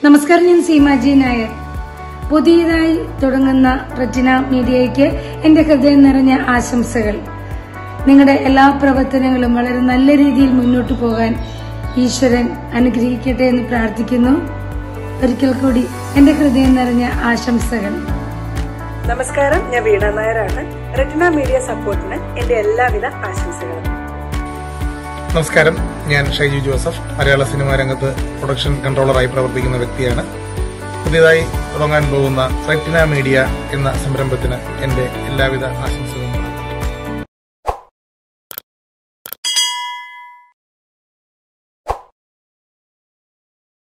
നമസ്കാരം ഞാൻ സീമാജി നായർ പുതിയതായി തുടങ്ങുന്ന റെറ്റിന മീഡിയയ്ക്ക് എന്റെ ഹൃദയം നിറഞ്ഞ ആശംസകൾ നിങ്ങളുടെ എല്ലാ പ്രവർത്തനങ്ങളും വളരെ നല്ല രീതിയിൽ മുന്നോട്ട് പോകാൻ ഈശ്വരൻ അനുഗ്രഹിക്കട്ടെ എന്ന് പ്രാർത്ഥിക്കുന്നു ഒരിക്കൽ കൂടി എന്റെ ഹൃദയം നിറഞ്ഞ ആശംസകൾ നമസ്കാരം ഞാൻ വീണ നായരാണ് റെറ്റിന മീഡിയ സപ്പോർട്ടിന് എന്റെ എല്ലാവിധ ആശംസകളും നമസ്കാരം ഞാൻ ഷൈജു ജോസഫ് മലയാള സിനിമാ രംഗത്ത് പ്രൊഡക്ഷൻ കൺട്രോളറായി പ്രവർത്തിക്കുന്ന വ്യക്തിയാണ് പുതിയതായി തുടങ്ങാൻ പോകുന്ന റെറ്റിന മീഡിയ എന്ന സംരംഭത്തിന് എന്റെ എല്ലാവിധ ആശംസകളും